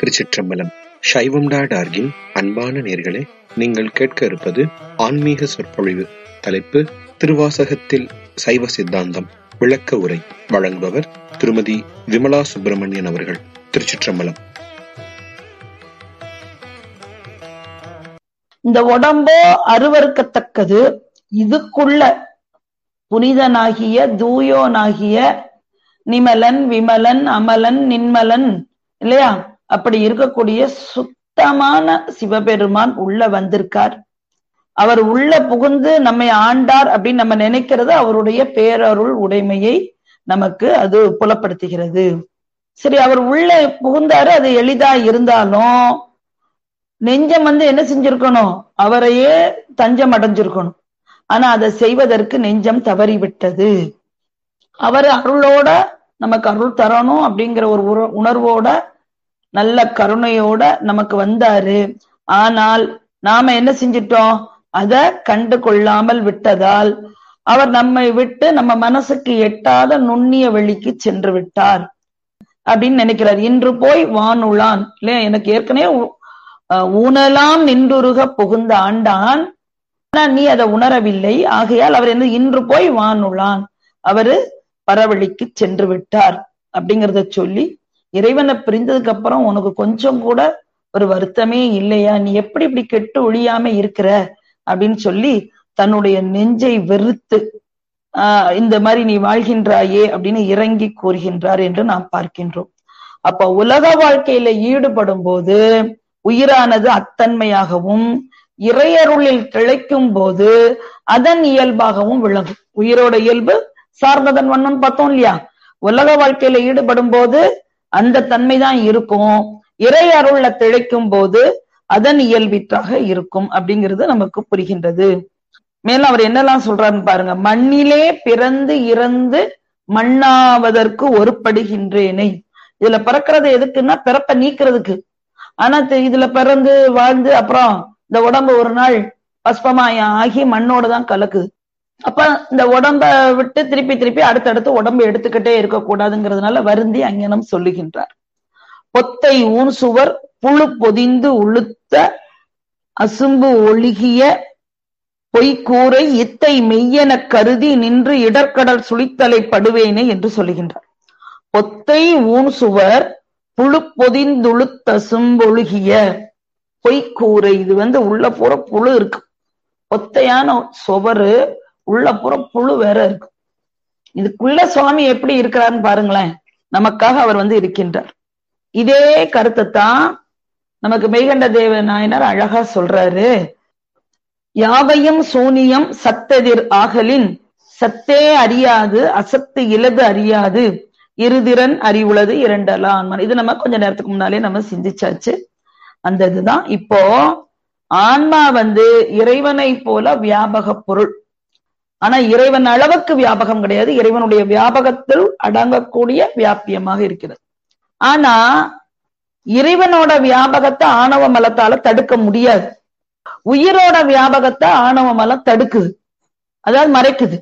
திருச்சிற்றம்பலம் சைவம் டாட் ஆர்கின் அன்பான நேர்களே நீங்கள் கேட்க இருப்பது ஆன்மீக சொற்பொழிவு தலைப்பு திருவாசகத்தில் சைவ சித்தாந்தம் விளக்க உரை வழங்குபவர் திருமதி விமலா சுப்பிரமணியன் அவர்கள் திருச்சிற்றம்பலம் இந்த உடம்போ அருவருக்கத்தக்கது இதுக்குள்ள புனிதனாகிய தூயோனாகிய நிமலன் விமலன் அமலன் நின்மலன் இல்லையா அப்படி இருக்கக்கூடிய சுத்தமான சிவபெருமான் உள்ள வந்திருக்கார் அவர் உள்ள புகுந்து நம்மை ஆண்டார் அப்படின்னு நம்ம நினைக்கிறது அவருடைய பேரருள் உடைமையை நமக்கு அது புலப்படுத்துகிறது சரி அவர் உள்ள புகுந்தாரு அது எளிதா இருந்தாலும் நெஞ்சம் வந்து என்ன செஞ்சிருக்கணும் அவரையே தஞ்சம் அடைஞ்சிருக்கணும் ஆனா அதை செய்வதற்கு நெஞ்சம் தவறிவிட்டது அவர் அருளோட நமக்கு அருள் தரணும் அப்படிங்கிற ஒரு உணர்வோட நல்ல கருணையோட நமக்கு வந்தாரு ஆனால் நாம என்ன செஞ்சிட்டோம் அத கண்டு கொள்ளாமல் விட்டதால் அவர் நம்மை விட்டு நம்ம மனசுக்கு எட்டாத நுண்ணிய வெளிக்கு சென்று விட்டார் அப்படின்னு நினைக்கிறார் இன்று போய் வானுளான் இல்லையா எனக்கு ஏற்கனவே ஊனலாம் நின்றுருக புகுந்த ஆண்டான் ஆனா நீ அதை உணரவில்லை ஆகையால் அவர் என்ன இன்று போய் வானுளான் அவரு பரவழிக்கு சென்று விட்டார் அப்படிங்கறத சொல்லி இறைவனை பிரிந்ததுக்கு அப்புறம் உனக்கு கொஞ்சம் கூட ஒரு வருத்தமே இல்லையா நீ எப்படி இப்படி கெட்டு ஒழியாம இருக்கிற அப்படின்னு சொல்லி தன்னுடைய நெஞ்சை வெறுத்து ஆஹ் இந்த மாதிரி நீ வாழ்கின்றாயே அப்படின்னு இறங்கி கூறுகின்றார் என்று நாம் பார்க்கின்றோம் அப்ப உலக வாழ்க்கையில ஈடுபடும் போது உயிரானது அத்தன்மையாகவும் இறையருளில் திளைக்கும் போது அதன் இயல்பாகவும் விளங்கும் உயிரோட இயல்பு சார்ந்ததன் வண்ணம் பார்த்தோம் இல்லையா உலக வாழ்க்கையில ஈடுபடும் போது அந்த தன்மைதான் இருக்கும் இறை அருள்ல திளைக்கும் போது அதன் இயல்பிற்றாக இருக்கும் அப்படிங்கிறது நமக்கு புரிகின்றது மேலும் அவர் என்னெல்லாம் சொல்றாருன்னு பாருங்க மண்ணிலே பிறந்து இறந்து மண்ணாவதற்கு ஒருப்படுகின்றேனே இதுல பிறக்கிறது எதுக்குன்னா பிறப்ப நீக்கிறதுக்கு ஆனா இதுல பிறந்து வாழ்ந்து அப்புறம் இந்த உடம்பு ஒரு நாள் பஸ்பமாயம் ஆகி மண்ணோட தான் கலக்குது அப்ப இந்த உடம்ப விட்டு திருப்பி திருப்பி அடுத்தடுத்து உடம்பு எடுத்துக்கிட்டே இருக்கக்கூடாதுங்கிறதுனால வருந்தி அங்கனம் சொல்லுகின்றார் பொத்தை ஊன் சுவர் புழு பொதிந்து உளுத்த அசும்பு ஒழுகிய பொய்க்கூரை இத்தை மெய்யென கருதி நின்று இடர்கடல் சுழித்தலை படுவேனே என்று சொல்லுகின்றார் பொத்தை ஊன் சுவர் புழு பொதிந்துளுத்தசும்பொழுகிய பொய்க்கூரை இது வந்து உள்ள பூர புழு இருக்கு ஒத்தையான சுவரு உள்ள பூர புழு வேற இருக்கு இதுக்குள்ள சுவாமி எப்படி இருக்கிறாருன்னு பாருங்களேன் நமக்காக அவர் வந்து இருக்கின்றார் இதே கருத்தை தான் நமக்கு மெய்கண்ட தேவ நாயனார் அழகா சொல்றாரு யாவையும் சூனியம் சத்தெதிர் ஆகலின் சத்தே அறியாது அசத்து இலது அறியாது இருதிறன் அறிவுள்ளது இரண்டலாம் இது நம்ம கொஞ்ச நேரத்துக்கு முன்னாலே நம்ம சிந்திச்சாச்சு அந்த இதுதான் இப்போ ஆன்மா வந்து இறைவனை போல வியாபக பொருள் ஆனா இறைவன் அளவுக்கு வியாபகம் கிடையாது இறைவனுடைய வியாபகத்தில் அடங்கக்கூடிய வியாபியமாக இருக்கிறது ஆனா இறைவனோட வியாபகத்தை ஆணவ மலத்தால தடுக்க முடியாது உயிரோட வியாபகத்தை ஆணவ மலம் தடுக்குது அதாவது மறைக்குது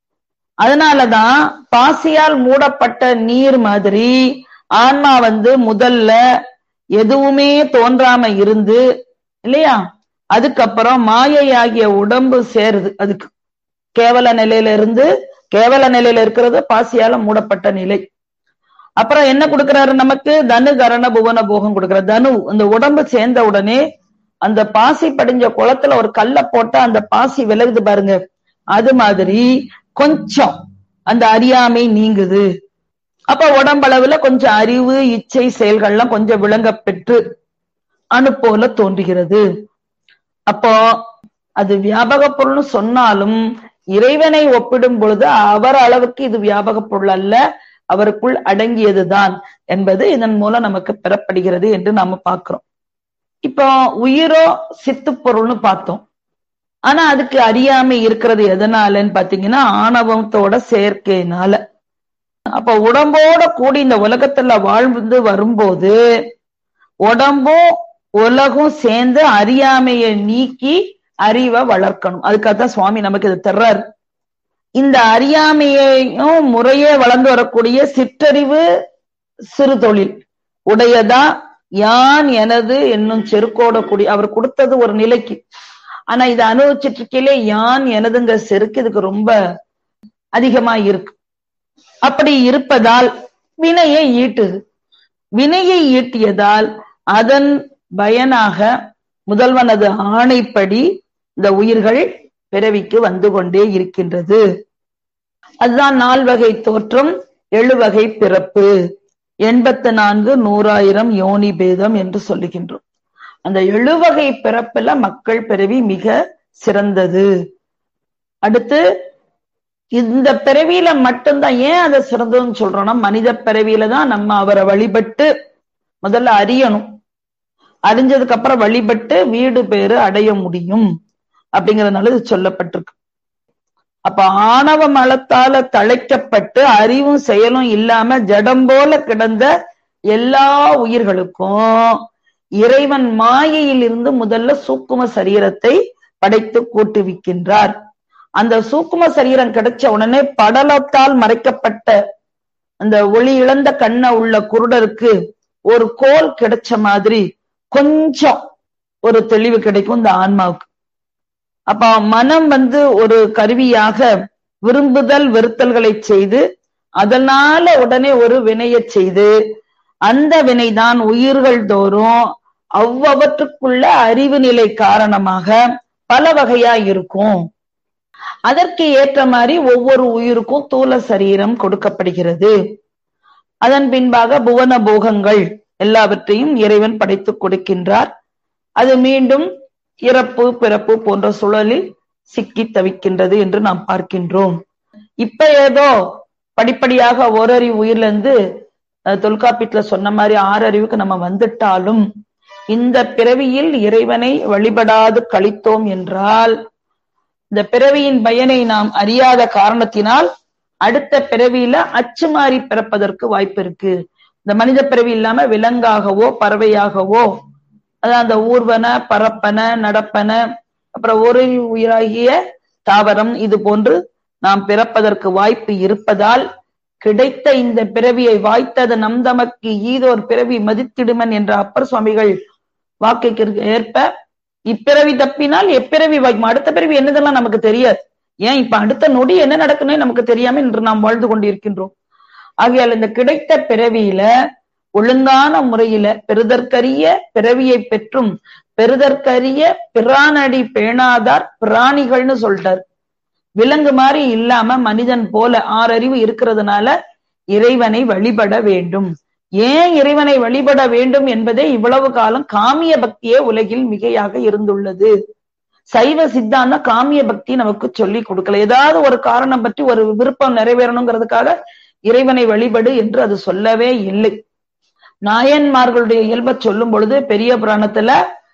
அதனாலதான் பாசியால் மூடப்பட்ட நீர் மாதிரி ஆன்மா வந்து முதல்ல எதுவுமே தோன்றாம இருந்து இல்லையா அதுக்கப்புறம் மாயை ஆகிய உடம்பு சேருது அதுக்கு கேவல நிலையில இருந்து கேவல நிலையில இருக்கிறது பாசியால மூடப்பட்ட நிலை அப்புறம் என்ன கொடுக்கிறாரு நமக்கு தனு கரண புவன போகம் கொடுக்கிறார் தனு அந்த உடம்பு சேர்ந்த உடனே அந்த பாசி படிஞ்ச குளத்துல ஒரு கல்ல போட்டா அந்த பாசி விலகுது பாருங்க அது மாதிரி கொஞ்சம் அந்த அறியாமை நீங்குது அப்ப உடம்பளவுல கொஞ்சம் அறிவு இச்சை செயல்கள்லாம் கொஞ்சம் விளங்க பெற்று அணு போல தோன்றுகிறது அப்போ அது வியாபக பொருள்னு சொன்னாலும் இறைவனை ஒப்பிடும் பொழுது அவர் அளவுக்கு இது வியாபக பொருள் அல்ல அவருக்குள் அடங்கியதுதான் என்பது இதன் மூலம் நமக்கு பெறப்படுகிறது என்று நாம பார்க்கிறோம் இப்போ உயிரோ சித்து பொருள்னு பார்த்தோம் ஆனா அதுக்கு அறியாமை இருக்கிறது எதனாலன்னு பாத்தீங்கன்னா ஆணவத்தோட சேர்க்கையினால அப்ப உடம்போட கூடி இந்த உலகத்துல வாழ்ந்து வரும்போது உடம்பும் உலகம் சேர்ந்து அறியாமையை நீக்கி அறிவை வளர்க்கணும் அதுக்காகத்தான் சுவாமி நமக்கு இது தர்றாரு இந்த அறியாமையையும் முறையே வளர்ந்து வரக்கூடிய சிற்றறிவு சிறு தொழில் உடையதா யான் எனது என்னும் செருக்கோட கூடி அவர் கொடுத்தது ஒரு நிலைக்கு ஆனா இதை அனுபவிச்சுட்டு இருக்கையிலே யான் எனதுங்கிற செருக்கு இதுக்கு ரொம்ப அதிகமா இருக்கு அப்படி இருப்பதால் வினையை ஈட்டுது வினையை ஈட்டியதால் அதன் பயனாக முதல்வனது ஆணைப்படி இந்த உயிர்கள் பிறவிக்கு வந்து கொண்டே இருக்கின்றது அதுதான் நால்வகை தோற்றம் எழுவகை பிறப்பு எண்பத்து நான்கு நூறாயிரம் யோனி பேதம் என்று சொல்லுகின்றோம் அந்த எழுவகை பிறப்புல மக்கள் பிறவி மிக சிறந்தது அடுத்து இந்த பிறவியில மட்டும்தான் ஏன் அதை சிறந்ததுன்னு சொல்றோம்னா மனித பிறவியில தான் நம்ம அவரை வழிபட்டு முதல்ல அறியணும் அறிஞ்சதுக்கு அப்புறம் வழிபட்டு வீடு பேரு அடைய முடியும் அப்படிங்கறதுனால இது சொல்லப்பட்டிருக்கு அப்ப ஆணவ மலத்தால தழைக்கப்பட்டு அறிவும் செயலும் இல்லாம ஜடம் போல கிடந்த எல்லா உயிர்களுக்கும் இறைவன் மாயையில் இருந்து முதல்ல சூக்கும சரீரத்தை படைத்து கூட்டுவிக்கின்றார் அந்த சூக்கும சரீரம் கிடைச்ச உடனே படலத்தால் மறைக்கப்பட்ட அந்த ஒளி இழந்த கண்ண உள்ள குருடருக்கு ஒரு கோல் கிடைச்ச மாதிரி கொஞ்சம் ஒரு தெளிவு கிடைக்கும் இந்த ஆன்மாவுக்கு அப்ப மனம் வந்து ஒரு கருவியாக விரும்புதல் வெறுத்தல்களை செய்து அதனால உடனே ஒரு வினையை செய்து அந்த வினைதான் உயிர்கள் தோறும் அவ்வவற்றுக்குள்ள அறிவு நிலை காரணமாக பல வகையா இருக்கும் அதற்கு ஏற்ற மாதிரி ஒவ்வொரு உயிருக்கும் தூல சரீரம் கொடுக்கப்படுகிறது அதன் பின்பாக புவன போகங்கள் எல்லாவற்றையும் இறைவன் படைத்து கொடுக்கின்றார் அது மீண்டும் இறப்பு பிறப்பு போன்ற சுழலில் சிக்கி தவிக்கின்றது என்று நாம் பார்க்கின்றோம் இப்ப ஏதோ படிப்படியாக ஓரறிவு உயிர்ல இருந்து தொல்காப்பியத்துல சொன்ன மாதிரி ஆறறிவுக்கு நம்ம வந்துட்டாலும் இந்த பிறவியில் இறைவனை வழிபடாது கழித்தோம் என்றால் இந்த பிறவியின் பயனை நாம் அறியாத காரணத்தினால் அடுத்த பிறவியில அச்சு மாறி பிறப்பதற்கு வாய்ப்பு இருக்கு இந்த மனித பிறவி இல்லாம விலங்காகவோ பறவையாகவோ அதான் அந்த ஊர்வன பரப்பன நடப்பன அப்புறம் ஒரு உயிராகிய தாவரம் இது போன்று நாம் பிறப்பதற்கு வாய்ப்பு இருப்பதால் கிடைத்த இந்த பிறவியை வாய்த்தது நம் தமக்கு ஈதோர் பிறவி மதித்திடுமன் என்ற அப்பர் சுவாமிகள் வாக்குக்கு ஏற்ப இப்பிறவி தப்பினால் எப்பிறவி வாய்க்கும் அடுத்த பிறவி என்னதெல்லாம் நமக்கு தெரியாது ஏன் இப்ப அடுத்த நொடி என்ன நடக்குன்னு நமக்கு தெரியாம இன்று நாம் வாழ்ந்து கொண்டிருக்கின்றோம் ஆகையால் இந்த கிடைத்த பிறவியில ஒழுங்கான முறையில பெறுதற்கரிய பிறவியை பெற்றும் பெறுதற்கரிய பிரானடி பேணாதார் பிராணிகள்னு சொல்லிட்டார் விலங்கு மாதிரி இல்லாம மனிதன் போல ஆறறிவு இருக்கிறதுனால இறைவனை வழிபட வேண்டும் ஏன் இறைவனை வழிபட வேண்டும் என்பதே இவ்வளவு காலம் காமிய பக்தியே உலகில் மிகையாக இருந்துள்ளது சைவ சித்தாந்தம் காமிய பக்தி நமக்கு சொல்லி கொடுக்கல ஏதாவது ஒரு காரணம் பற்றி ஒரு விருப்பம் நிறைவேறணுங்கிறதுக்காக இறைவனை வழிபடு என்று அது சொல்லவே இல்லை நாயன்மார்களுடைய இயல்பை சொல்லும் பொழுது பெரிய புராணத்துல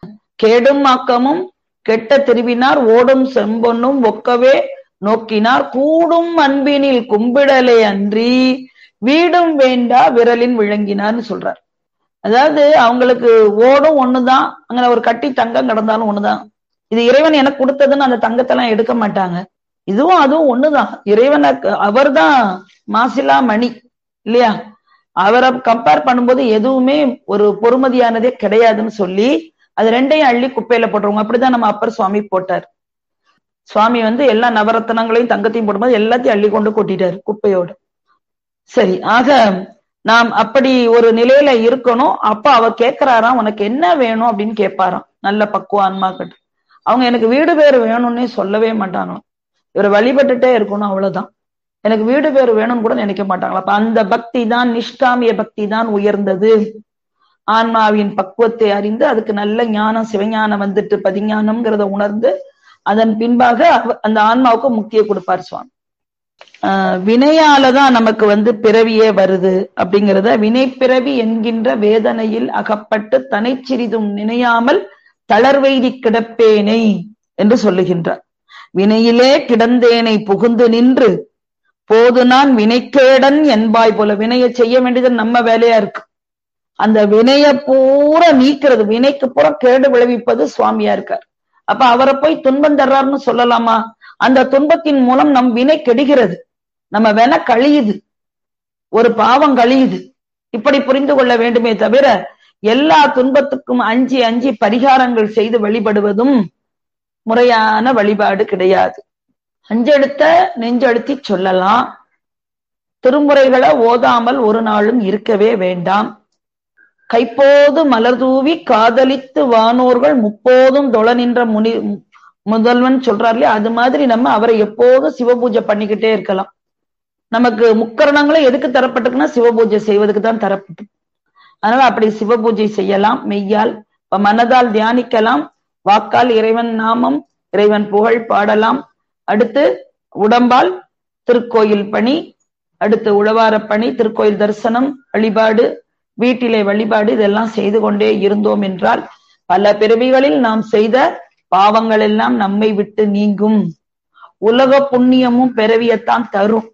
கேடும் ஆக்கமும் கெட்ட திருவினார் ஓடும் செம்பொன்னும் ஒக்கவே நோக்கினார் கூடும் அன்பினில் கும்பிடலே அன்றி வீடும் வேண்டா விரலின் விளங்கினார்னு சொல்றார் அதாவது அவங்களுக்கு ஓடும் ஒண்ணுதான் அங்க ஒரு கட்டி தங்கம் கிடந்தாலும் ஒண்ணுதான் இது இறைவன் எனக்கு கொடுத்ததுன்னு அந்த தங்கத்தெல்லாம் எடுக்க மாட்டாங்க இதுவும் அதுவும் ஒண்ணுதான் இறைவனை அவர்தான் மாசிலா மணி இல்லையா அவரை கம்பேர் பண்ணும்போது எதுவுமே ஒரு பொறுமதியானதே கிடையாதுன்னு சொல்லி அது ரெண்டையும் அள்ளி குப்பையில போட்டுருவோம் அப்படிதான் நம்ம அப்பர் சுவாமி போட்டார் சுவாமி வந்து எல்லா நவரத்தனங்களையும் தங்கத்தையும் போடும்போது எல்லாத்தையும் அள்ளி கொண்டு கொட்டிட்டாரு குப்பையோடு சரி ஆக நாம் அப்படி ஒரு நிலையில இருக்கணும் அப்ப அவ கேக்குறாராம் உனக்கு என்ன வேணும் அப்படின்னு கேட்பாராம் நல்ல பக்குவ ஆன்மாக்கிட்ட அவங்க எனக்கு வீடு பேர் வேணும்னே சொல்லவே மாட்டானோ இவரை வழிபட்டுட்டே இருக்கணும் அவ்வளவுதான் எனக்கு வீடு பேர் வேணும்னு கூட நினைக்க மாட்டாங்களா அப்ப அந்த பக்தி தான் நிஷ்காமிய பக்தி தான் உயர்ந்தது ஆன்மாவின் பக்குவத்தை அறிந்து அதுக்கு நல்ல ஞானம் சிவஞானம் வந்துட்டு பதிஞானம்ங்கிறத உணர்ந்து அதன் பின்பாக அந்த ஆன்மாவுக்கு முக்கிய கொடுப்பார் சுவாமி ஆஹ் வினையாலதான் நமக்கு வந்து பிறவியே வருது அப்படிங்கிறத வினை பிறவி என்கின்ற வேதனையில் அகப்பட்டு தனை சிறிதும் நினையாமல் தளர்வெய்தி கிடப்பேனை என்று சொல்லுகின்றார் வினையிலே கிடந்தேனை புகுந்து நின்று போது நான் வினைக்கேடன் என்பாய் போல வினையை செய்ய வேண்டியது நம்ம வேலையா இருக்கு அந்த வினைய பூரா நீக்கிறது வினைக்கு பூரா கேடு விளைவிப்பது சுவாமியா இருக்கார் அப்ப அவரை போய் துன்பம் தர்றாருன்னு சொல்லலாமா அந்த துன்பத்தின் மூலம் நம் வினை கெடுகிறது நம்ம வென கழியுது ஒரு பாவம் கழியுது இப்படி புரிந்து கொள்ள வேண்டுமே தவிர எல்லா துன்பத்துக்கும் அஞ்சி அஞ்சி பரிகாரங்கள் செய்து வழிபடுவதும் முறையான வழிபாடு கிடையாது அஞ்செடுத்த நெஞ்செழுத்தி சொல்லலாம் திருமுறைகளை ஓதாமல் ஒரு நாளும் இருக்கவே வேண்டாம் கைப்போது மலர் தூவி காதலித்து வானோர்கள் முப்போதும் தொழ நின்ற முனி முதல்வன் சொல்றாரு இல்லையா அது மாதிரி நம்ம அவரை எப்போதும் சிவபூஜை பண்ணிக்கிட்டே இருக்கலாம் நமக்கு முக்கரணங்களும் எதுக்கு தரப்பட்டிருக்குன்னா சிவபூஜை செய்வதற்கு தான் தரப்பட்டு அதனால அப்படி சிவபூஜை செய்யலாம் மெய்யால் மனதால் தியானிக்கலாம் வாக்கால் இறைவன் நாமம் இறைவன் புகழ் பாடலாம் அடுத்து உடம்பால் திருக்கோயில் பணி அடுத்து உழவார பணி திருக்கோயில் தரிசனம் வழிபாடு வீட்டிலே வழிபாடு இதெல்லாம் செய்து கொண்டே இருந்தோம் என்றால் பல பிறவிகளில் நாம் செய்த பாவங்கள் எல்லாம் நம்மை விட்டு நீங்கும் உலக புண்ணியமும் பிறவியத்தான் தரும்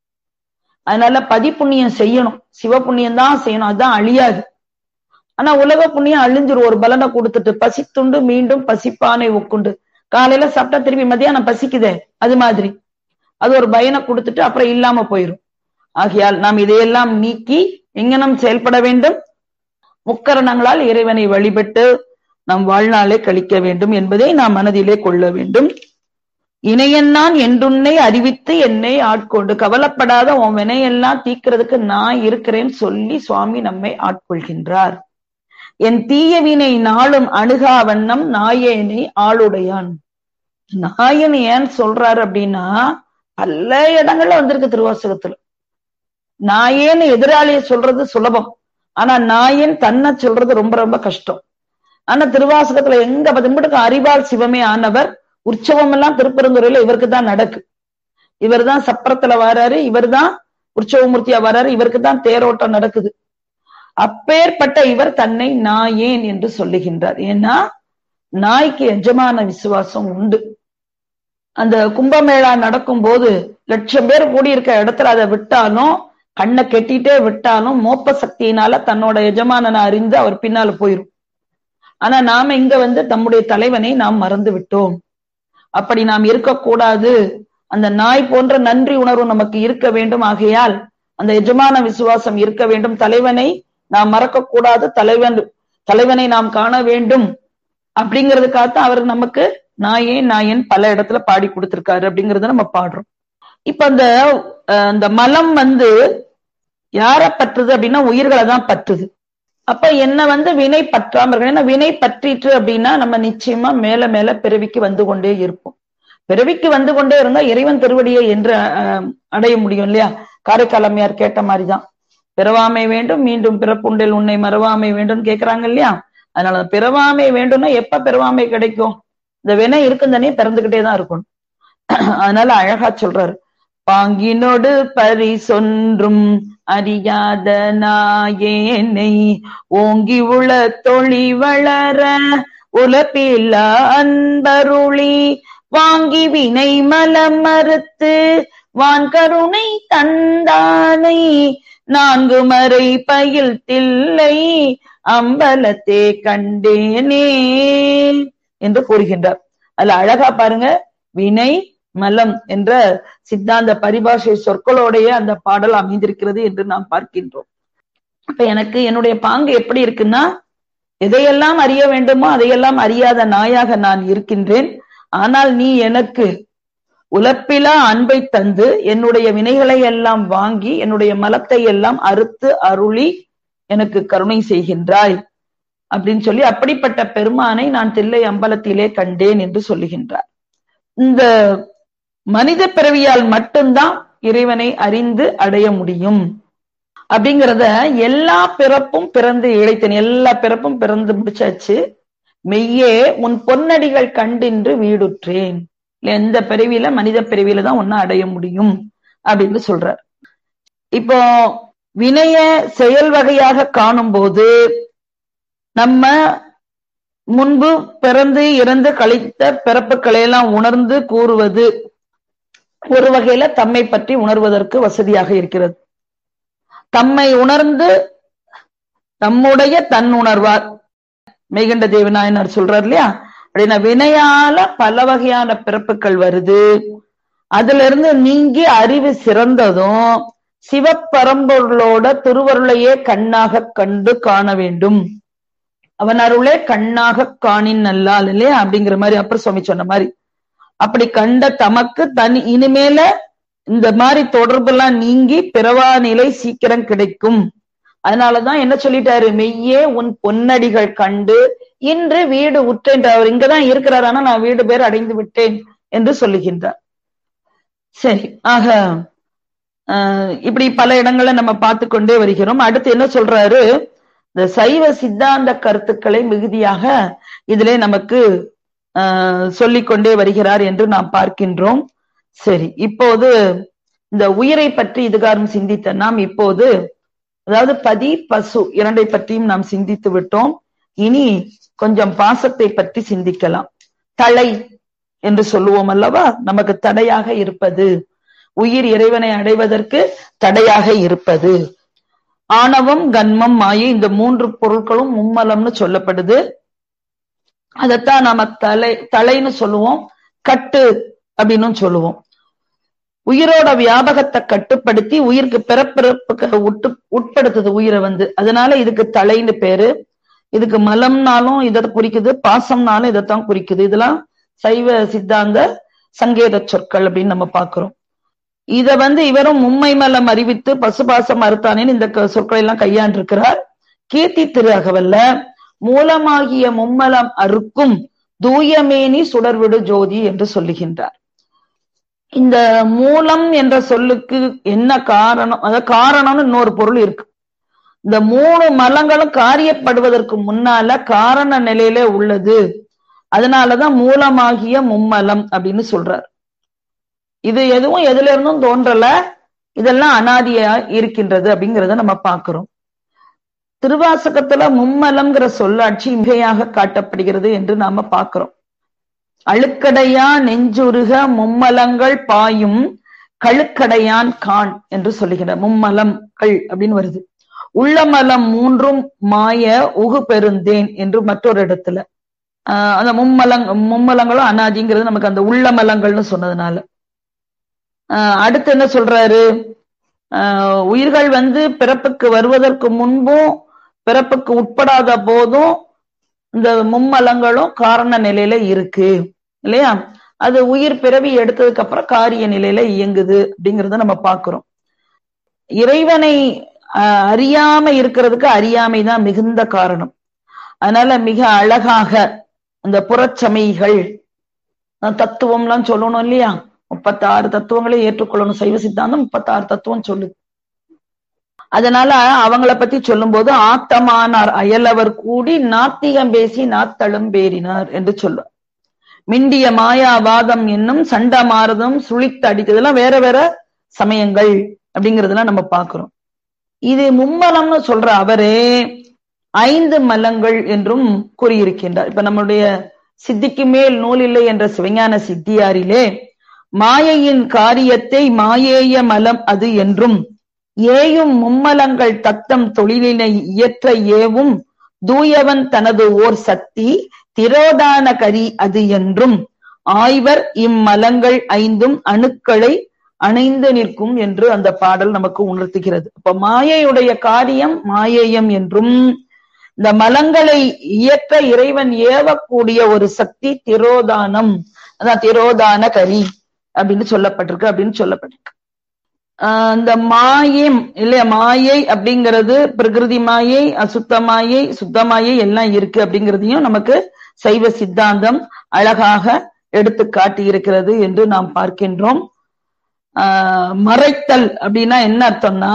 அதனால பதிப்புண்ணியம் செய்யணும் சிவ புண்ணியம் தான் செய்யணும் அதுதான் அழியாது ஆனா உலக புண்ணியம் அழிஞ்சிரும் ஒரு பலனை கொடுத்துட்டு பசித்துண்டு மீண்டும் பசிப்பானை உக்குண்டு காலையில சாப்பிட்டா திருப்பி மதியானம் பசிக்குதே அது மாதிரி அது ஒரு பயனை கொடுத்துட்டு அப்புறம் இல்லாம போயிரும் ஆகையால் நாம் இதையெல்லாம் நீக்கி எங்கனம் செயல்பட வேண்டும் முக்கரணங்களால் இறைவனை வழிபட்டு நம் வாழ்நாளை கழிக்க வேண்டும் என்பதை நாம் மனதிலே கொள்ள வேண்டும் இணையன்னான் என்றுன்னை அறிவித்து என்னை ஆட்கொண்டு கவலைப்படாத உன் வினையெல்லாம் தீக்கிறதுக்கு நான் இருக்கிறேன்னு சொல்லி சுவாமி நம்மை ஆட்கொள்கின்றார் என் தீய வினை நாளும் அணுகா வண்ணம் நாயேனை ஆளுடையான் நாயன் ஏன் சொல்றாரு அப்படின்னா பல இடங்கள்ல வந்திருக்கு திருவாசகத்துல நாயேன்னு எதிராளிய சொல்றது சுலபம் ஆனா நாயன் தன்னை சொல்றது ரொம்ப ரொம்ப கஷ்டம் ஆனா திருவாசகத்துல எங்க பதின்படுக்கு அறிவால் சிவமே ஆனவர் உற்சவம் எல்லாம் திருப்பெருந்துறையில இவருக்கு தான் நடக்கு இவர் தான் சப்பரத்துல வராரு இவர் தான் உற்சவமூர்த்தியா வராரு இவருக்கு தான் தேரோட்டம் நடக்குது அப்பேற்பட்ட இவர் தன்னை நாயேன் என்று சொல்லுகின்றார் ஏன்னா நாய்க்கு எஜமான விசுவாசம் உண்டு அந்த கும்பமேளா நடக்கும் போது லட்சம் பேர் கூடியிருக்க இடத்துல அதை விட்டாலும் கண்ணை கெட்டிட்டே விட்டாலும் மோப்ப சக்தியினால தன்னோட எஜமானனை அறிந்து அவர் பின்னால போயிரும் ஆனா நாம இங்க வந்து தம்முடைய தலைவனை நாம் மறந்து விட்டோம் அப்படி நாம் இருக்கக்கூடாது அந்த நாய் போன்ற நன்றி உணர்வு நமக்கு இருக்க வேண்டும் ஆகையால் அந்த எஜமான விசுவாசம் இருக்க வேண்டும் தலைவனை நாம் மறக்க கூடாது தலைவன் தலைவனை நாம் காண வேண்டும் அப்படிங்கிறதுக்காகத்தான் அவர் நமக்கு நாயே நாயன் பல இடத்துல பாடி கொடுத்திருக்காரு அப்படிங்கறத நம்ம பாடுறோம் இப்ப அந்த அந்த மலம் வந்து யார பற்றுது அப்படின்னா உயிர்களை தான் பற்றுது அப்ப என்ன வந்து வினை பற்றாம இருக்கணும் ஏன்னா வினை பற்றிட்டு அப்படின்னா நம்ம நிச்சயமா மேல மேல பிறவிக்கு வந்து கொண்டே இருப்போம் பிறவிக்கு வந்து கொண்டே இருந்தா இறைவன் திருவடியை என்று அடைய முடியும் இல்லையா காரைக்காலமையார் கேட்ட மாதிரிதான் பிறவாமை வேண்டும் மீண்டும் பிறப்புண்டில் உன்னை மறவாமை வேண்டும் கேக்குறாங்க இல்லையா அதனால பிறவாமை வேண்டும்னா எப்ப பிறவாமை கிடைக்கும் இந்த வினை இருக்குந்தனே பிறந்துகிட்டே தான் இருக்கணும் அதனால அழகா சொல்றாரு பாங்கினோடு பரிசொன்றும் அறியாத நாயேனை ஓங்கி உள தொழி வளர உலப்பில்ல அன்பருளி வாங்கி வினை மலம் மறுத்து வான் கருணை தந்தானை நான்கு மறை பயில் தில்லை அம்பலத்தே கண்டேனே என்று கூறுகின்றார் அதுல அழகா பாருங்க வினை மலம் என்ற சித்தாந்த பரிபாஷை சொற்களோடைய அந்த பாடல் அமைந்திருக்கிறது என்று நாம் பார்க்கின்றோம் அப்ப எனக்கு என்னுடைய பாங்கு எப்படி இருக்குன்னா எதையெல்லாம் அறிய வேண்டுமோ அதையெல்லாம் அறியாத நாயாக நான் இருக்கின்றேன் ஆனால் நீ எனக்கு உலப்பிலா அன்பை தந்து என்னுடைய வினைகளை எல்லாம் வாங்கி என்னுடைய மலத்தை எல்லாம் அறுத்து அருளி எனக்கு கருணை செய்கின்றாய் அப்படின்னு சொல்லி அப்படிப்பட்ட பெருமானை நான் தில்லை அம்பலத்திலே கண்டேன் என்று சொல்லுகின்றார் இந்த மனித பிறவியால் மட்டும்தான் இறைவனை அறிந்து அடைய முடியும் அப்படிங்கிறத எல்லா பிறப்பும் பிறந்து இழைத்தேன் எல்லா பிறப்பும் பிறந்து முடிச்சாச்சு மெய்யே உன் பொன்னடிகள் கண்டின்று வீடுற்றேன் எந்த பிறவியில மனித பிறவியில தான் ஒன்னு அடைய முடியும் அப்படின்னு சொல்றார் இப்போ வினைய செயல் வகையாக காணும் போது நம்ம முன்பு பிறந்து இறந்து கழித்த பிறப்புகளை எல்லாம் உணர்ந்து கூறுவது ஒரு வகையில தம்மை பற்றி உணர்வதற்கு வசதியாக இருக்கிறது தம்மை உணர்ந்து தம்முடைய தன் உணர்வார் மெய்கண்ட தேவநாயனார் சொல்றார் இல்லையா அப்படின்னா வினையால பல வகையான பிறப்புகள் வருது அதுல இருந்து நீங்கி அறிவு சிறந்ததும் சிவப்பரம்பொருளோட திருவருளையே கண்ணாக கண்டு காண வேண்டும் அவன் அருளே கண்ணாக காணின் நல்லால் இல்லையா அப்படிங்கிற மாதிரி அப்பர் சுவாமி சொன்ன மாதிரி அப்படி கண்ட தமக்கு தனி இனிமேல இந்த மாதிரி தொடர்பு எல்லாம் நீங்கி பிறவா நிலை சீக்கிரம் கிடைக்கும் அதனாலதான் என்ன சொல்லிட்டாரு மெய்யே உன் பொன்னடிகள் கண்டு இன்று வீடு உற்றேன் அவர் இங்கதான் இருக்கிறார் ஆனா நான் வீடு பேர் அடைந்து விட்டேன் என்று சொல்லுகின்றார் சரி ஆக இப்படி பல இடங்களை நம்ம பார்த்து கொண்டே வருகிறோம் அடுத்து என்ன சொல்றாரு இந்த சைவ சித்தாந்த கருத்துக்களை மிகுதியாக இதிலே நமக்கு சொல்லிக்கொண்டே வருகிறார் என்று நாம் பார்க்கின்றோம் சரி இப்போது இந்த உயிரை பற்றி இதுகாரம் சிந்தித்த நாம் இப்போது அதாவது பதி பசு இரண்டை பற்றியும் நாம் சிந்தித்து விட்டோம் இனி கொஞ்சம் பாசத்தை பற்றி சிந்திக்கலாம் தலை என்று சொல்லுவோம் அல்லவா நமக்கு தடையாக இருப்பது உயிர் இறைவனை அடைவதற்கு தடையாக இருப்பது ஆணவம் கன்மம் மாயை இந்த மூன்று பொருட்களும் மும்மலம்னு சொல்லப்படுது அதத்தான் நாம தலை தலைன்னு சொல்லுவோம் கட்டு அப்படின்னு சொல்லுவோம் உயிரோட வியாபகத்தை கட்டுப்படுத்தி உயிருக்கு பிறப்பிறப்புக்கு உட்டு உட்படுத்துது உயிரை வந்து அதனால இதுக்கு தலைன்னு பேரு இதுக்கு மலம்னாலும் இதை குறிக்குது பாசம்னாலும் இதைத்தான் குறிக்குது இதெல்லாம் சைவ சித்தாந்த சங்கேத சொற்கள் அப்படின்னு நம்ம பாக்குறோம் இத வந்து இவரும் மும்மை மலம் அறிவித்து பசுபாசம் மறுத்தானேன்னு இந்த சொற்களை எல்லாம் கையாண்டிருக்கிறார் கீர்த்தி திரு அகவல்ல மூலமாகிய மும்மலம் அறுக்கும் தூயமேனி சுடர்விடு ஜோதி என்று சொல்லுகின்றார் இந்த மூலம் என்ற சொல்லுக்கு என்ன காரணம் அதாவது காரணம்னு இன்னொரு பொருள் இருக்கு இந்த மூணு மலங்களும் காரியப்படுவதற்கு முன்னால காரண நிலையில உள்ளது அதனாலதான் மூலமாகிய மும்மலம் அப்படின்னு சொல்றார் இது எதுவும் எதுல இருந்தும் தோன்றல இதெல்லாம் அனாதியா இருக்கின்றது அப்படிங்கிறத நம்ம பாக்குறோம் திருவாசகத்துல மும்மலம்ங்கிற சொல்லாட்சி மிகையாக காட்டப்படுகிறது என்று நாம பாக்குறோம் அழுக்கடையா நெஞ்சுருக மும்மலங்கள் பாயும் கழுக்கடையான் கான் என்று சொல்லுகிற மும்மலம்கள் அப்படின்னு வருது உள்ளமலம் மூன்றும் மாய உகு பெருந்தேன் என்று மற்றொரு இடத்துல ஆஹ் அந்த மும்மலங் மும்மலங்களும் அனாதிங்கிறது நமக்கு அந்த உள்ளமலங்கள்னு சொன்னதுனால ஆஹ் அடுத்து என்ன சொல்றாரு ஆஹ் உயிர்கள் வந்து பிறப்புக்கு வருவதற்கு முன்பும் பிறப்புக்கு உட்படாத போதும் இந்த மும்மலங்களும் காரண நிலையில இருக்கு இல்லையா அது உயிர் பிறவி எடுத்ததுக்கு அப்புறம் காரிய நிலையில இயங்குது அப்படிங்கறத நம்ம பாக்குறோம் இறைவனை அறியாம இருக்கிறதுக்கு அறியாமை தான் மிகுந்த காரணம் அதனால மிக அழகாக இந்த புறச்சமைகள் தத்துவம்லாம் சொல்லணும் இல்லையா முப்பத்தாறு தத்துவங்களை ஏற்றுக்கொள்ளணும் சைவ சித்தாந்தம் முப்பத்தாறு தத்துவம் சொல்லுது அதனால அவங்கள பத்தி சொல்லும் போது ஆத்தமானார் அயலவர் கூடி நாத்திகம் பேசி நாத்தளம் பேரினார் என்று சொல்லுவார் மிண்டிய மாயாவாதம் என்னும் சண்டமாரதம் சுழித்து அடிக்கிறதுலாம் வேற வேற சமயங்கள் அப்படிங்கறதெல்லாம் நம்ம பாக்குறோம் இது மும்மலம்னு சொல்ற அவரே ஐந்து மலங்கள் என்றும் கூறியிருக்கின்றார் இப்ப நம்முடைய சித்திக்கு மேல் நூல் இல்லை என்ற சிவஞான சித்தியாரிலே மாயையின் காரியத்தை மாயேய மலம் அது என்றும் ஏயும் மும்மலங்கள் தத்தம் தொழிலினை இயற்ற ஏவும் தூயவன் தனது ஓர் சக்தி திரோதான கரி அது என்றும் ஆய்வர் இம்மலங்கள் ஐந்தும் அணுக்களை அணைந்து நிற்கும் என்று அந்த பாடல் நமக்கு உணர்த்துகிறது அப்ப மாயையுடைய காரியம் மாயேயம் என்றும் இந்த மலங்களை இயற்ற இறைவன் ஏவக்கூடிய ஒரு சக்தி திரோதானம் அதான் திரோதான கரி அப்படின்னு சொல்லப்பட்டிருக்கு அப்படின்னு சொல்லப்பட்டிருக்கு ஆஹ் இந்த மாயம் இல்லையா மாயை அப்படிங்கிறது பிரகிருதி மாயை அசுத்த மாயை சுத்த மாயை எல்லாம் இருக்கு அப்படிங்கிறதையும் நமக்கு சைவ சித்தாந்தம் அழகாக எடுத்து காட்டி இருக்கிறது என்று நாம் பார்க்கின்றோம் ஆஹ் மறைத்தல் அப்படின்னா என்ன அர்த்தம்னா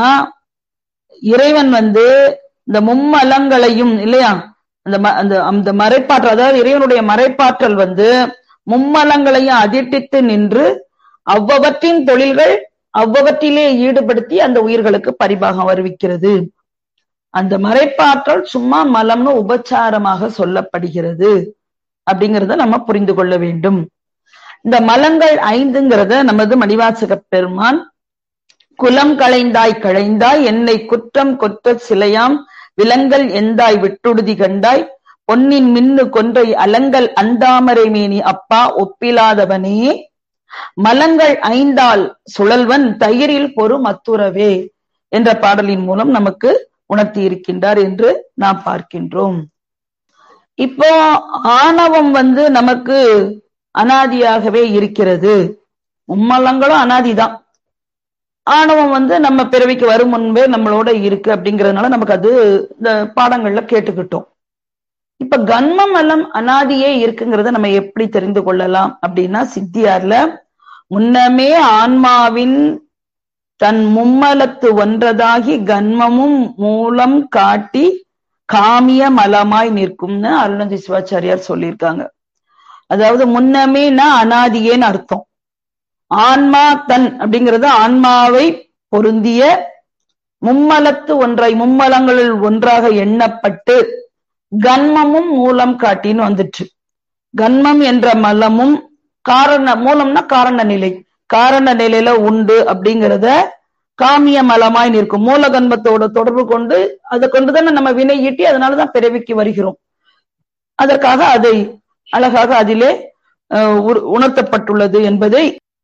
இறைவன் வந்து இந்த மும்மலங்களையும் இல்லையா அந்த அந்த அந்த மறைப்பாற்றல் அதாவது இறைவனுடைய மறைப்பாற்றல் வந்து மும்மலங்களையும் அதிர்ட்டித்து நின்று அவ்வவற்றின் தொழில்கள் அவ்வவற்றிலே ஈடுபடுத்தி அந்த உயிர்களுக்கு பரிபாகம் வருவிக்கிறது அந்த மறைப்பாற்றல் சும்மா மலம்னு உபச்சாரமாக சொல்லப்படுகிறது அப்படிங்கிறத நம்ம புரிந்து கொள்ள வேண்டும் இந்த மலங்கள் ஐந்துங்கிறத நமது மணிவாசக பெருமான் குலம் களைந்தாய் களைந்தாய் என்னை குற்றம் கொற்ற சிலையாம் விலங்கல் எந்தாய் விட்டுடுதி கண்டாய் பொன்னின் மின்னு கொன்றை அலங்கல் அந்தாமரை மேனி அப்பா ஒப்பிலாதவனே மலங்கள் ஐந்தால் சுழல்வன் தயிரில் பொறு மத்துறவே என்ற பாடலின் மூலம் நமக்கு உணர்த்தி இருக்கின்றார் என்று நாம் பார்க்கின்றோம் இப்போ ஆணவம் வந்து நமக்கு அனாதியாகவே இருக்கிறது மும்மலங்களும் அனாதிதான் ஆணவம் வந்து நம்ம பிறவிக்கு வரும் முன்பே நம்மளோட இருக்கு அப்படிங்கறதுனால நமக்கு அது இந்த பாடங்கள்ல கேட்டுக்கிட்டோம் இப்ப கன்மம் எல்லாம் அனாதியே இருக்குங்கிறத நம்ம எப்படி தெரிந்து கொள்ளலாம் அப்படின்னா சித்தியார்ல முன்னமே ஆன்மாவின் தன் மும்மலத்து ஒன்றதாகி கன்மமும் மூலம் காட்டி காமிய மலமாய் நிற்கும்னு அருணந்தி சிவாச்சாரியார் சொல்லியிருக்காங்க அதாவது முன்னமேனா அனாதியேன்னு அர்த்தம் ஆன்மா தன் அப்படிங்கிறது ஆன்மாவை பொருந்திய மும்மலத்து ஒன்றாய் மும்மலங்களில் ஒன்றாக எண்ணப்பட்டு கன்மமும் மூலம் காட்டின்னு வந்துச்சு கன்மம் என்ற மலமும் காரண மூலம்னா காரண நிலை காரண நிலையில உண்டு அப்படிங்கிறத காமிய மலமாய் நிற்கும் மூல கன்மத்தோட தொடர்பு கொண்டு அதை கொண்டுதானே நம்ம வினை ஈட்டி அதனாலதான் பிறவிக்கு வருகிறோம் அதற்காக அதை அழகாக அதிலே உணர்த்தப்பட்டுள்ளது என்பதை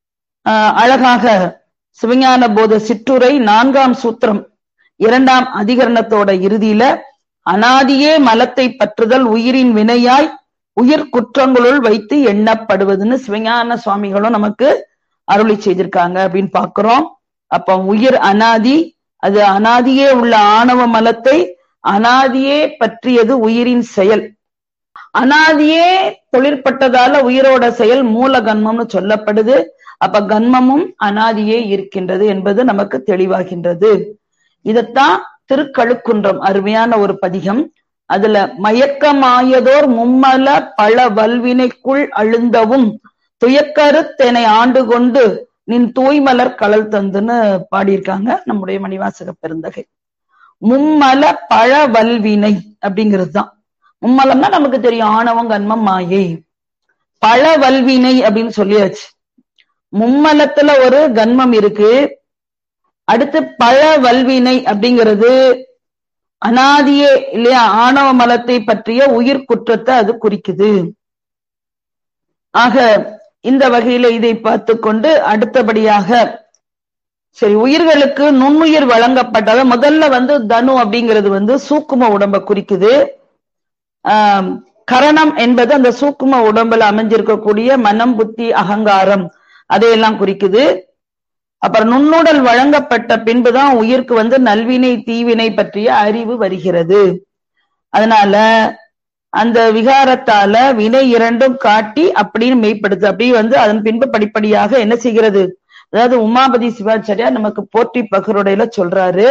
அழகாக சிவஞான போத சிற்றுரை நான்காம் சூத்திரம் இரண்டாம் அதிகரணத்தோட இறுதியில அனாதியே மலத்தை பற்றுதல் உயிரின் வினையாய் உயிர் குற்றங்களுள் வைத்து எண்ணப்படுவதுன்னு சிவஞான சுவாமிகளும் நமக்கு அருளி செய்திருக்காங்க அப்படின்னு பாக்குறோம் அப்ப உயிர் அனாதி அது அனாதியே உள்ள ஆணவ மலத்தை அனாதியே பற்றியது உயிரின் செயல் அனாதியே தொழிற்பட்டதால உயிரோட செயல் மூல கன்மம்னு சொல்லப்படுது அப்ப கன்மமும் அனாதியே இருக்கின்றது என்பது நமக்கு தெளிவாகின்றது இதத்தான் திருக்கழுக்குன்றம் அருமையான ஒரு பதிகம் அதுல மயக்கமாயதோர் மும்மல பல வல்வினைக்குள் அழுந்தவும் துயக்கருத்தெனை ஆண்டு கொண்டு நின் தூய்மலர் கலல் தந்துன்னு பாடியிருக்காங்க நம்முடைய மணிவாசக பெருந்தகை மும்மல பழ வல்வினை அப்படிங்கிறது தான் மும்மலம்னா நமக்கு தெரியும் ஆணவம் கன்மம் மாயை பழ வல்வினை அப்படின்னு சொல்லியாச்சு மும்மலத்துல ஒரு கன்மம் இருக்கு அடுத்து பழ வல்வினை அப்படிங்கிறது அனாதியே இல்லையா ஆணவ மலத்தை பற்றிய உயிர் குற்றத்தை அது குறிக்குது ஆக இந்த வகையில இதை பார்த்து கொண்டு அடுத்தபடியாக சரி உயிர்களுக்கு நுண்ணுயிர் வழங்கப்பட்டத முதல்ல வந்து தனு அப்படிங்கிறது வந்து சூக்கும உடம்ப குறிக்குது ஆஹ் கரணம் என்பது அந்த சூக்கும உடம்புல அமைஞ்சிருக்கக்கூடிய மனம் புத்தி அகங்காரம் அதையெல்லாம் குறிக்குது அப்புறம் நுண்ணுடல் வழங்கப்பட்ட பின்புதான் உயிருக்கு வந்து நல்வினை தீவினை பற்றிய அறிவு வருகிறது அதனால அந்த விகாரத்தால வினை இரண்டும் காட்டி அப்படின்னு மெய்ப்படுத்து அப்படி வந்து அதன் பின்பு படிப்படியாக என்ன செய்கிறது அதாவது உமாபதி சிவாச்சாரியார் நமக்கு போற்றி பகருடையில சொல்றாரு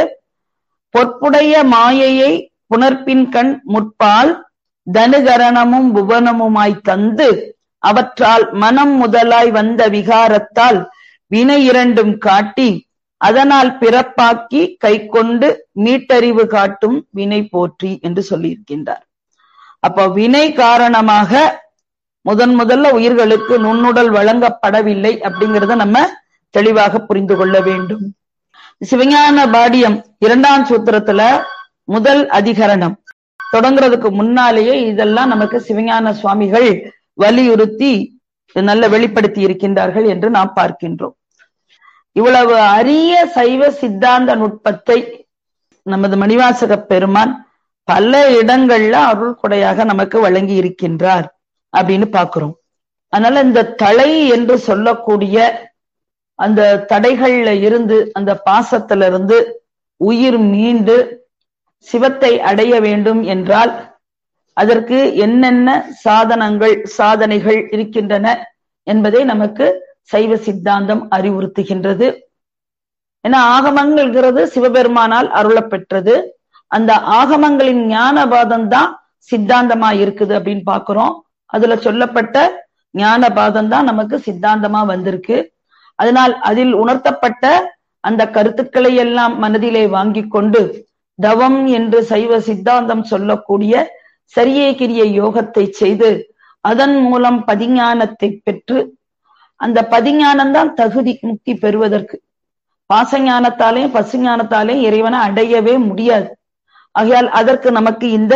பொற்புடைய மாயையை புனர்பின் கண் முற்பால் தனுகரணமும் புவனமுமாய் தந்து அவற்றால் மனம் முதலாய் வந்த விகாரத்தால் வினை இரண்டும் காட்டி அதனால் பிறப்பாக்கி கை கொண்டு மீட்டறிவு காட்டும் வினை போற்றி என்று சொல்லியிருக்கின்றார் அப்போ வினை காரணமாக முதன் முதல்ல உயிர்களுக்கு நுண்ணுடல் வழங்கப்படவில்லை அப்படிங்கிறத நம்ம தெளிவாக புரிந்து கொள்ள வேண்டும் சிவஞான பாடியம் இரண்டாம் சூத்திரத்துல முதல் அதிகரணம் தொடங்குறதுக்கு முன்னாலேயே இதெல்லாம் நமக்கு சிவஞான சுவாமிகள் வலியுறுத்தி நல்ல வெளிப்படுத்தி இருக்கின்றார்கள் என்று நாம் பார்க்கின்றோம் இவ்வளவு அரிய சைவ சித்தாந்த நுட்பத்தை நமது மணிவாசக பெருமான் பல இடங்கள்ல அருள் கொடையாக நமக்கு வழங்கி இருக்கின்றார் அப்படின்னு பாக்குறோம் அதனால இந்த தலை என்று சொல்லக்கூடிய அந்த தடைகள்ல இருந்து அந்த பாசத்துல இருந்து உயிர் மீண்டு சிவத்தை அடைய வேண்டும் என்றால் அதற்கு என்னென்ன சாதனங்கள் சாதனைகள் இருக்கின்றன என்பதை நமக்கு சைவ சித்தாந்தம் அறிவுறுத்துகின்றது ஏன்னா ஆகமங்கள்ங்கிறது சிவபெருமானால் அருளப்பெற்றது அந்த ஆகமங்களின் ஞானபாதம் தான் சித்தாந்தமா இருக்குது அப்படின்னு பாக்குறோம் அதுல சொல்லப்பட்ட ஞானபாதம் தான் நமக்கு சித்தாந்தமா வந்திருக்கு அதனால் அதில் உணர்த்தப்பட்ட அந்த கருத்துக்களை எல்லாம் மனதிலே வாங்கி கொண்டு தவம் என்று சைவ சித்தாந்தம் சொல்லக்கூடிய சரியே கிரிய யோகத்தை செய்து அதன் மூலம் பதிஞானத்தை பெற்று அந்த பதிஞானம் தான் தகுதி முக்தி பெறுவதற்கு பாசஞானத்தாலேயும் பசுஞானத்தாலேயும் இறைவனை அடையவே முடியாது ஆகையால் அதற்கு நமக்கு இந்த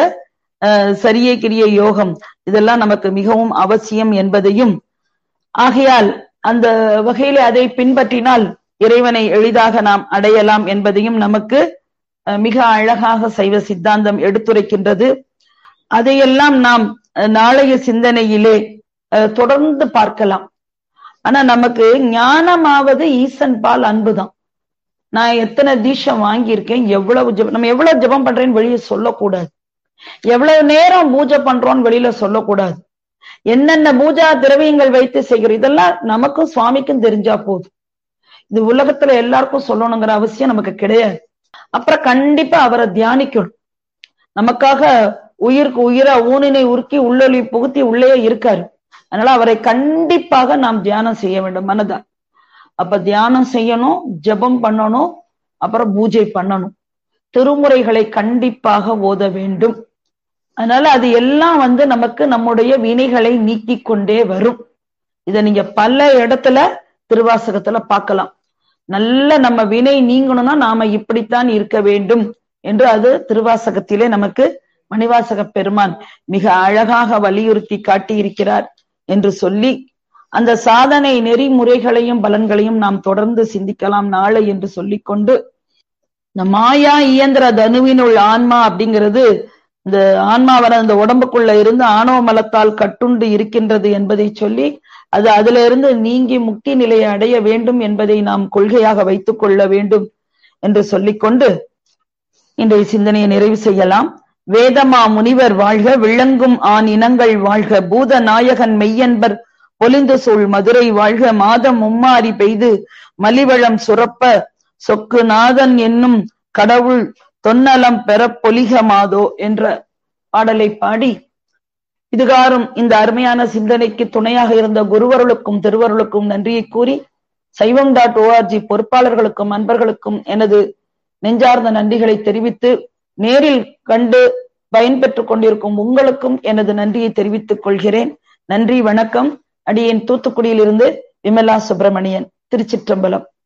சரியே கிரிய யோகம் இதெல்லாம் நமக்கு மிகவும் அவசியம் என்பதையும் ஆகையால் அந்த வகையில அதை பின்பற்றினால் இறைவனை எளிதாக நாம் அடையலாம் என்பதையும் நமக்கு மிக அழகாக சைவ சித்தாந்தம் எடுத்துரைக்கின்றது அதையெல்லாம் நாம் அஹ், நாளைய சிந்தனையிலே அஹ், தொடர்ந்து பார்க்கலாம் ஆனா நமக்கு ஞானமாவது ஈசன் பால் அன்புதான் நான் எத்தனை தீட்சம் வாங்கியிருக்கேன் எவ்வளவு ஜெபம் நம்ம எவ்வளவு ஜெபம் பண்றேன்னு வெளியே சொல்லக்கூடாது எவ்வளவு நேரம் பூஜை பண்றோம்னு வெளியில சொல்லக்கூடாது என்னென்ன பூஜா திரவியங்கள் வைத்து செய்கிறோம் இதெல்லாம் நமக்கும் சுவாமிக்கும் தெரிஞ்சா போதும் இது உலகத்துல எல்லாருக்கும் சொல்லணுங்கிற அவசியம் நமக்கு கிடையாது அப்புறம் கண்டிப்பா அவரை தியானிக்கணும் நமக்காக உயிருக்கு உயிரா ஊனினை உருக்கி உள்ளொலி புகுத்தி உள்ளே இருக்காரு அதனால அவரை கண்டிப்பாக நாம் தியானம் செய்ய வேண்டும் மனதா அப்ப தியானம் செய்யணும் ஜெபம் பண்ணணும் அப்புறம் பூஜை பண்ணணும் திருமுறைகளை கண்டிப்பாக ஓத வேண்டும் அதனால அது எல்லாம் வந்து நமக்கு நம்முடைய வினைகளை நீக்கிக் கொண்டே வரும் இத நீங்க பல இடத்துல திருவாசகத்துல பார்க்கலாம் நல்ல நம்ம வினை நீங்கணும்னா நாம இப்படித்தான் இருக்க வேண்டும் என்று அது திருவாசகத்திலே நமக்கு மணிவாசக பெருமான் மிக அழகாக வலியுறுத்தி காட்டியிருக்கிறார் என்று சொல்லி அந்த சாதனை நெறிமுறைகளையும் பலன்களையும் நாம் தொடர்ந்து சிந்திக்கலாம் நாளை என்று சொல்லிக்கொண்டு இந்த மாயா இயந்திர தனுவினுள் ஆன்மா அப்படிங்கிறது இந்த ஆன்மாவன இந்த உடம்புக்குள்ள இருந்து ஆணவ மலத்தால் கட்டுண்டு இருக்கின்றது என்பதை சொல்லி அது அதுல இருந்து நீங்கி முக்தி நிலையை அடைய வேண்டும் என்பதை நாம் கொள்கையாக வைத்துக் கொள்ள வேண்டும் என்று சொல்லிக்கொண்டு இன்றைய சிந்தனையை நிறைவு செய்யலாம் வேதமா முனிவர் வாழ்க விளங்கும் ஆண் இனங்கள் வாழ்க பூத நாயகன் மெய்யன்பர் பொலிந்து சூழ் மதுரை வாழ்க மாதம் மும்மாரி பெய்து மலிவளம் சுரப்ப சொக்கு நாதன் என்னும் கடவுள் தொன்னலம் பெற பொலிக மாதோ என்ற பாடலை பாடி இதுகாரும் இந்த அருமையான சிந்தனைக்கு துணையாக இருந்த குருவருளுக்கும் திருவருளுக்கும் நன்றியை கூறி சைவம் டாட் ஓஆர்ஜி பொறுப்பாளர்களுக்கும் அன்பர்களுக்கும் எனது நெஞ்சார்ந்த நன்றிகளை தெரிவித்து நேரில் கண்டு பயன்பெற்றுக் கொண்டிருக்கும் உங்களுக்கும் எனது நன்றியை தெரிவித்துக் கொள்கிறேன் நன்றி வணக்கம் அடியேன் தூத்துக்குடியிலிருந்து விமலா சுப்பிரமணியன் திருச்சிற்றம்பலம்